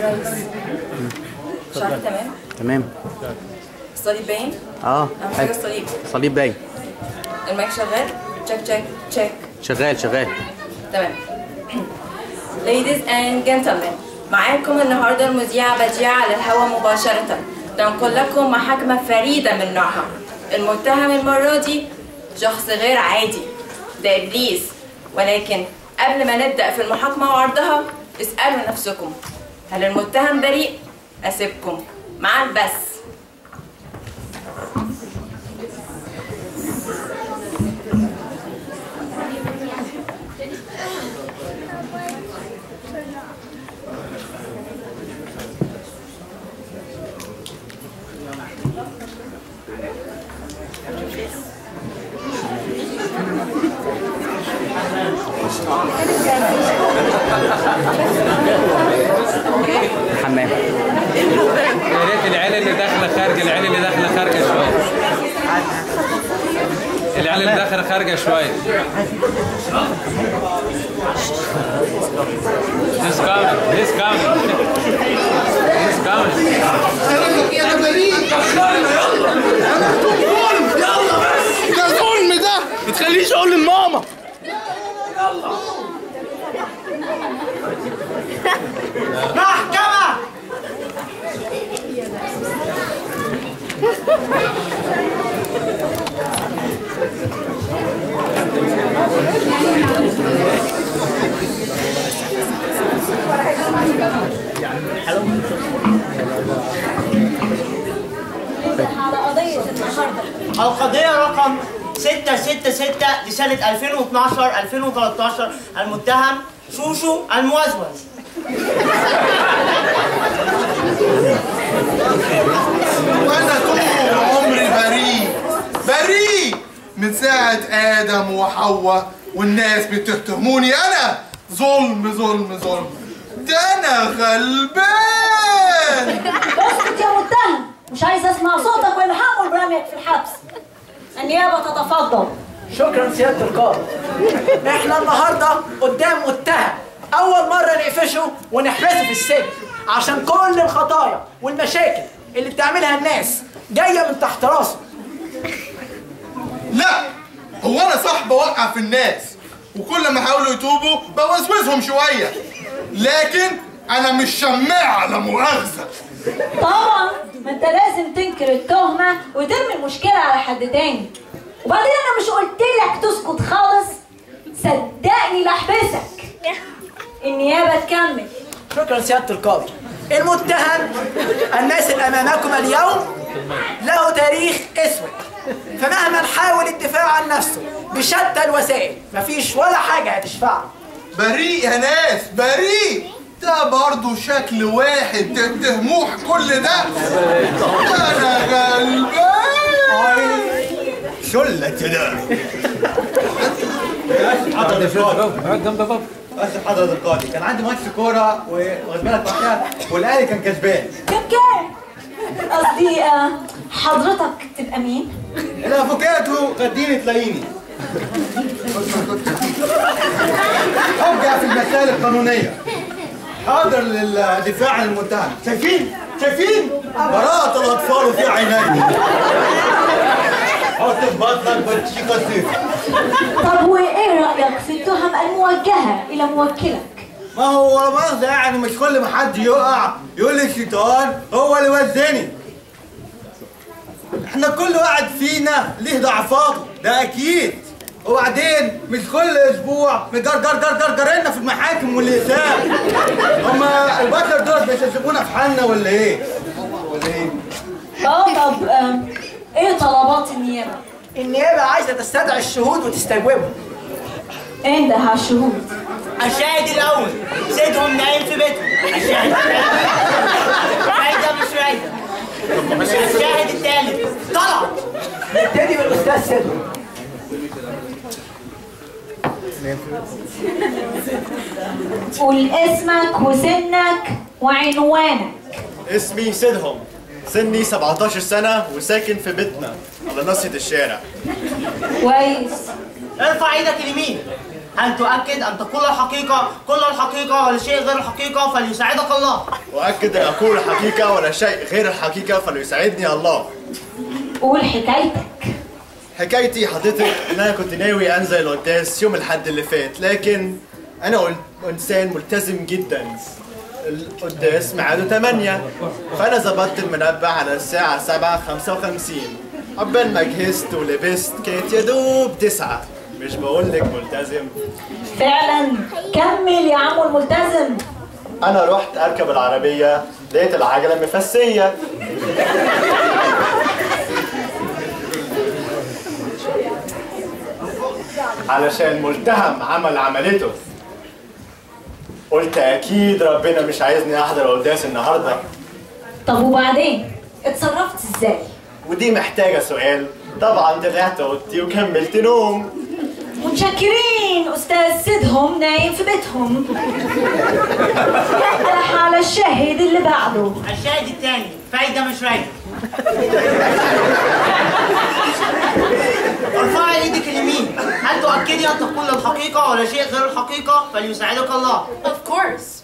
يا ريس شعرك تمام تمام الصليب باين اه اهم حاجه حلو. الصليب صليب باين المايك شغال تشيك تشيك تشيك شغال شغال تمام Ladies and gentlemen معاكم النهاردة المذيعة بديعة على الهواء مباشرة تنقل لكم محاكمة فريدة من نوعها المتهم المرة دي شخص غير عادي ده إبليس ولكن قبل ما نبدأ في المحاكمة وعرضها اسألوا نفسكم هل المتهم بريء؟ أسيبكم مع البس الحمام يا ريت العيال اللي داخله خارجه العيال اللي داخله خارجه شويه العيال اللي داخله خارجه شويه He's coming. He's coming. He's coming. يا بريء ده ظلم ده ما تخليش اقول لماما محكمة على قضية النهارده القضية رقم 666 لسنة 2012 2013 المتهم شوشو الموزوز وانا طول عمري بريء بريء من ساعة آدم وحواء والناس بتتهموني أنا ظلم ظلم ظلم ده أنا غلبان اسكت يا متهم مش عايز اسمع صوتك والحق برميك في الحبس النيابة تتفضل شكرا سيادة القاضي احنا النهاردة قدام متهم أول مرة نقفشه ونحبسه في السجن عشان كل الخطايا والمشاكل اللي بتعملها الناس جاية من تحت راسه لا هو أنا صح بوقع في الناس وكل ما حاولوا يتوبوا بوسوسهم شوية لكن أنا مش شماعة لا مؤاخذة طبعا ما انت لازم تنكر التهمة وترمي المشكلة على حد تاني وبعدين انا مش قلت لك تسكت خالص صدقني لاحبسك النيابة تكمل شكرا سيادة القاضي المتهم الناس أمامكم اليوم له تاريخ اسود فمهما حاول الدفاع عن نفسه بشتى الوسائل مفيش ولا حاجة هتشفعه بريء يا ناس بريء ده برضه شكل واحد تتهموه كل ده ده انا غلبان شلة كده حضرة القاضي جنب بابا اسف حضرة القاضي كان عندي ماتش كورة واخد بالك وقتها والاهلي كان كسبان كم كام قصدي آه، حضرتك تبقى مين؟ الافوكاتو غديني تلاقيني ارجع في المسائل القانونية حاضر للدفاع عن المتهم شايفين شايفين براءة الاطفال في عيني حط في بطنك بطيخة صيف طب وايه رأيك في التهم الموجهة إلى موكلك؟ ما هو ولا مؤاخذة يعني مش كل ما حد يقع يقول لي الشيطان هو اللي وزني احنا كل واحد فينا ليه ضعفاته ده اكيد وبعدين مش كل اسبوع نجر جر جر جر جرنا في المحاكم والاقسام هما البشر دول مش هيسيبونا في حالنا ولا ايه؟ ولا ايه؟ اه طب آه، ايه طلبات النيابة؟ النيابة عايزة تستدعي الشهود وتستجوبهم انده على الشهود الشاهد الأول سيدهم نايم في بيتهم الشاهد الثاني رايدة مش رايدة الشاهد الثالث طلع نبتدي بالأستاذ سيدهم قول اسمك وسنك وعنوانك اسمي سيدهم سني 17 سنة وساكن في بيتنا على ناصية الشارع كويس ارفع ايدك اليمين هل تؤكد ان تقول الحقيقة كل الحقيقة ولا شيء غير الحقيقة فليساعدك الله وأكد أن أقول الحقيقة ولا شيء غير الحقيقة فليساعدني الله قول حكايتك حكايتي حضرتك ان انا كنت ناوي انزل القداس يوم الحد اللي فات لكن انا قل- انسان ملتزم جدا القداس ميعاده 8 فانا ظبطت المنبه على الساعة 7 55 عقبال ما جهزت ولبست كانت يا دوب 9 مش بقول لك ملتزم فعلا كمل يا عمو الملتزم انا رحت اركب العربية لقيت العجلة مفسية علشان ملتهم عمل عملته قلت اكيد ربنا مش عايزني احضر القداس النهارده طب وبعدين اتصرفت ازاي ودي محتاجه سؤال طبعا طلعت اوضتي وكملت نوم متشكرين استاذ سيدهم نايم في بيتهم راح على الشاهد اللي بعده الشاهد الثاني فايدة مش رايدة ارفعي ايدك اليمين هل تؤكدي ان تقول الحقيقة ولا شيء غير الحقيقة فليساعدك الله Of course.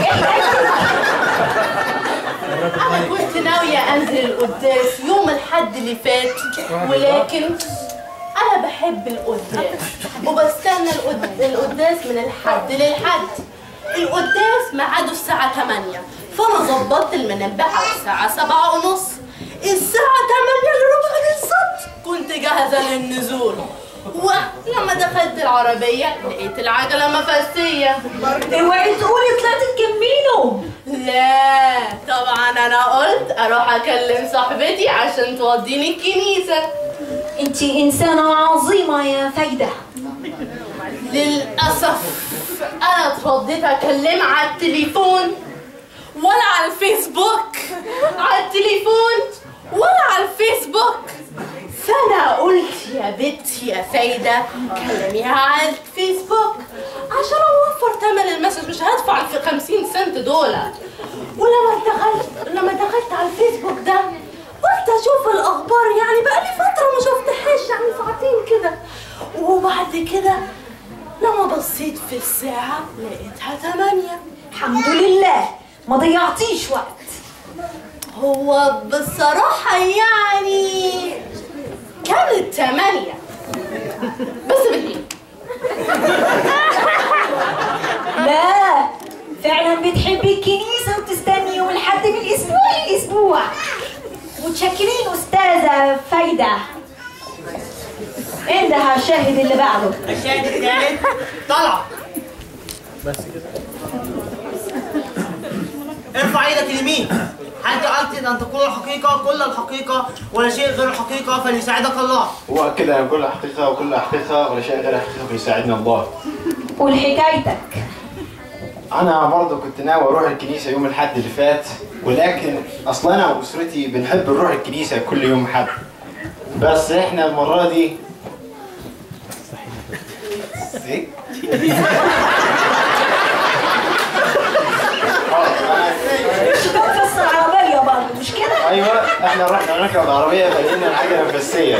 أنا كنت ناوية أنزل القداس يوم الحد اللي فات ولكن أنا بحب القداس وبستنى القد- القداس من الحد للحد القداس ميعاده الساعة 8 فأنا ظبطت المنبه على الساعة 7 ونص الساعة 8 إلا ربع بالظبط كنت جاهزة للنزول ولما دخلت العربية لقيت العجلة مفسية اوعي تقولي طلعت تكملوا لا طبعا انا قلت اروح اكلم صاحبتي عشان توديني الكنيسة انتي انسانة عظيمة يا فايدة للأسف انا اترديت اكلمها على التليفون ولا على الفيسبوك على التليفون ولا على الفيسبوك فانا قلت يا بنتي يا فايدة كلميها على الفيسبوك عشان اوفر تمن المسج مش هدفع في 50 سنت دول ولما دخلت لما دخلت على الفيسبوك ده قلت اشوف الاخبار يعني بقالي فترة ما شفتهاش يعني ساعتين كده وبعد كده لما بصيت في الساعة لقيتها تمانية الحمد لله ما ضيعتيش وقت هو بصراحة يعني كانت تمانية بس بالليل لا فعلا بتحبي الكنيسة وتستني يوم الحد من الأسبوع للأسبوع متشكرين أستاذة فايدة انده الشاهد اللي بعده الشاهد الثالث طلع بس كده ارفع ايدك اليمين هل تؤكد ان تقول الحقيقة كل الحقيقة ولا شيء غير الحقيقة فليساعدك الله هو كده أنا كل حقيقة وكل حقيقة ولا شيء غير حقيقة فيساعدنا الله قول حكايتك أنا برضه كنت ناوي أروح الكنيسة يوم الحد اللي فات ولكن أصل أنا وأسرتي بنحب نروح الكنيسة كل يوم حد بس إحنا المرة دي إيه؟ مش بنفس العربية برضه مش كده؟ أيوه إحنا رحنا نركب العربية فلقينا العجلة مفسية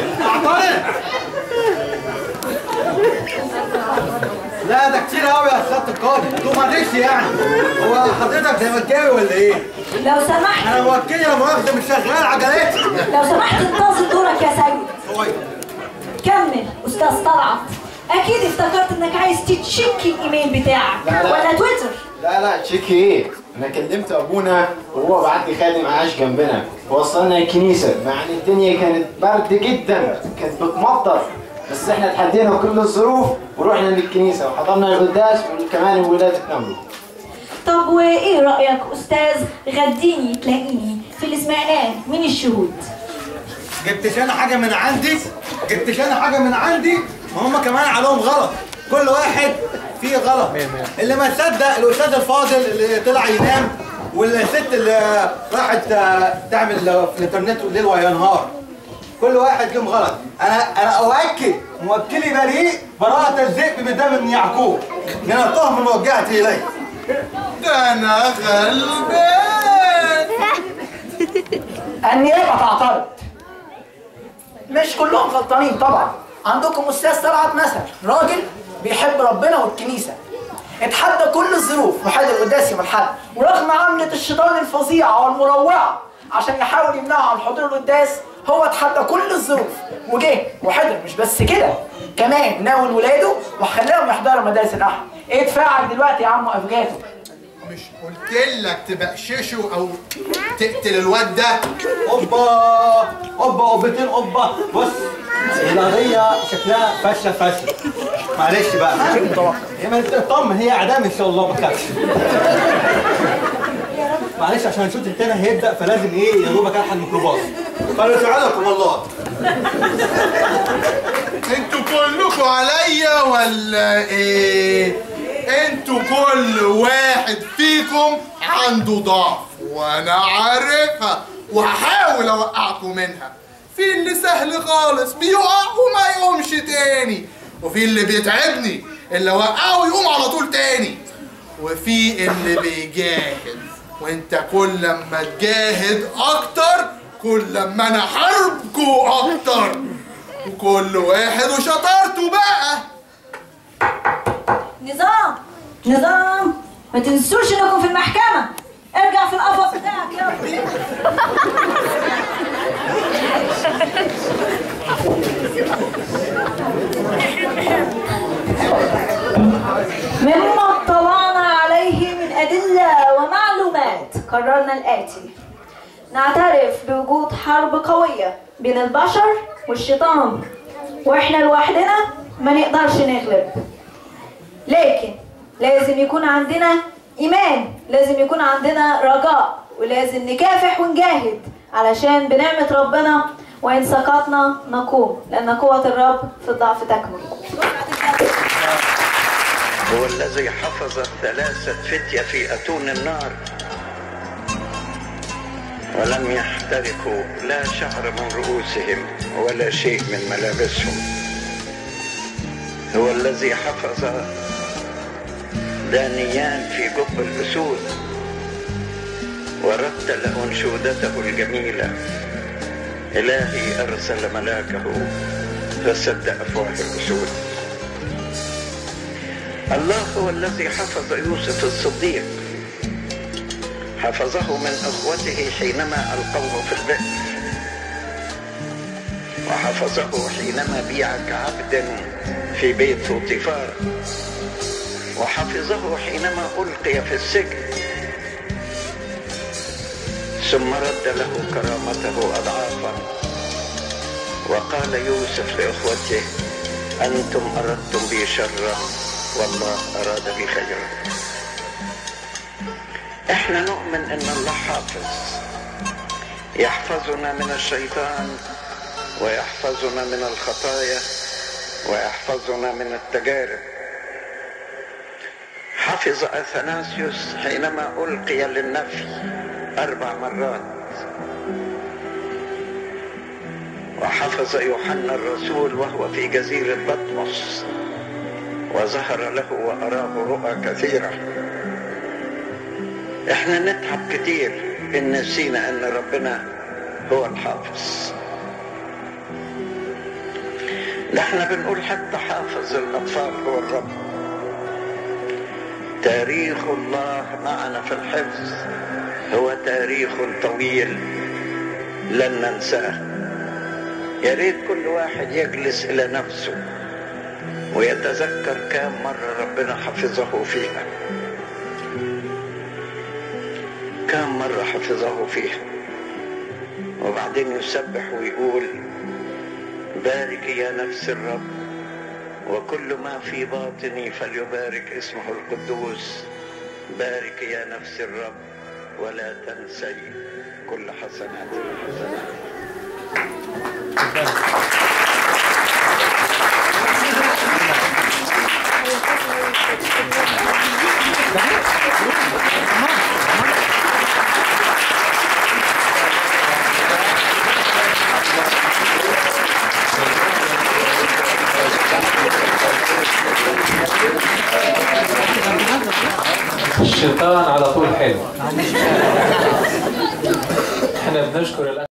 لا ده كتير قوي يا سياده القاضي انتوا معلش يعني هو حضرتك زملكاوي ولا ايه؟ لو سمحت انا موكلي يا مؤاخذه مش شغال عجلاتي لو سمحت انتظر دورك يا سيد طيب كمل أستاذ طلعت أكيد افتكرت إنك عايز تتشيك الإيميل بتاعك لا، لا. ولا تويتر لا لا تشيكي ايه انا كلمت ابونا وهو بعت لي خالي معاش جنبنا وصلنا الكنيسه مع ان الدنيا كانت برد جدا كانت بتمطر بس احنا تحدينا كل الظروف ورحنا للكنيسه وحضرنا القداس وكمان الولاد اتنمروا طب وإيه رأيك أستاذ غديني تلاقيني في اللي سمعناه من الشهود جبتش انا حاجه من عندي جبتش انا حاجه من عندي ما هم كمان عليهم غلط كل واحد فيه غلط اللي ما تصدق الاستاذ الفاضل اللي طلع ينام والست اللي راحت آه، تعمل في الانترنت ليل ونهار كل واحد ليهم غلط انا انا اؤكد موكلي بريء براءة الذئب من دم يعقوب من التهم الموجهة اليه ده انا غلبان النيابة تعترض مش كلهم غلطانين طبعا عندكم أستاذ طلعت مثلا راجل بيحب ربنا والكنيسة اتحدى كل الظروف وحاد القداس يوم الحد ورغم عملة الشيطان الفظيعة والمروعة عشان يحاول يمنعه عن حضور القداس هو اتحدى كل الظروف وجه وحضر مش بس كده كمان ناول ولاده وخلاهم يحضروا مدارس الأحد ايه دفاعك دلوقتي يا عم افجاتو مش قلت لك تبقششه او تقتل الواد ده اوبا اوبا اوبتين اوبا بص القضية شكلها فاشلة فاشلة معلش بقى هي ما تطمن هي اعدام ان شاء الله ما تخافش معلش عشان الشوط التاني هيبدا فلازم ايه يا دوبك الحق الميكروباص فلسعدكم الله انتوا كلكم عليا ولا ايه انتوا كل واحد فيكم عنده ضعف وانا عارفها وهحاول اوقعكم منها في اللي سهل خالص بيقع وما يقومش تاني وفي اللي بيتعبني اللي اوقعه يقوم على طول تاني وفي اللي بيجاهد وانت كل ما تجاهد اكتر كل ما انا حاربكوا اكتر وكل واحد وشطارته بقى نظام نظام ما تنسوش انكم في المحكمة ارجع في القفص بتاعك يلا مما اطلعنا عليه من أدلة ومعلومات قررنا الآتي نعترف بوجود حرب قوية بين البشر والشيطان واحنا لوحدنا ما نقدرش نغلب لكن لازم يكون عندنا إيمان لازم يكون عندنا رجاء ولازم نكافح ونجاهد علشان بنعمة ربنا وإن سقطنا نقوم لأن قوة الرب في الضعف تكمن هو الذي حفظ الثلاثة فتية في أتون النار ولم يحترقوا لا شعر من رؤوسهم ولا شيء من ملابسهم هو الذي حفظ دانيان في جب الأسود ورتل أنشودته الجميلة إلهي أرسل ملاكه فسد أفواه الأسود الله هو الذي حفظ يوسف الصديق حفظه من اخوته حينما القوه في البئر وحفظه حينما بيع كعبد في بيت فوطيفار وحفظه حينما القي في السجن ثم رد له كرامته اضعافا وقال يوسف لاخوته انتم اردتم بي شرا والله أراد بي خيرا احنا نؤمن ان الله حافظ يحفظنا من الشيطان ويحفظنا من الخطايا ويحفظنا من التجارب حفظ اثناسيوس حينما القي للنفي اربع مرات وحفظ يوحنا الرسول وهو في جزيره بطمس وظهر له وأراه رؤى كثيرة احنا نتعب كتير ان نسينا ان ربنا هو الحافظ ده احنا بنقول حتى حافظ الاطفال هو الرب تاريخ الله معنا في الحفظ هو تاريخ طويل لن ننساه يا ريت كل واحد يجلس الى نفسه ويتذكر كم مرة ربنا حفظه فيها كم مرة حفظه فيها وبعدين يسبح ويقول بارك يا نفس الرب وكل ما في باطني فليبارك اسمه القدوس بارك يا نفس الرب ولا تنسي كل حسناته الشيطان على طول حلو احنا بنشكر الأخ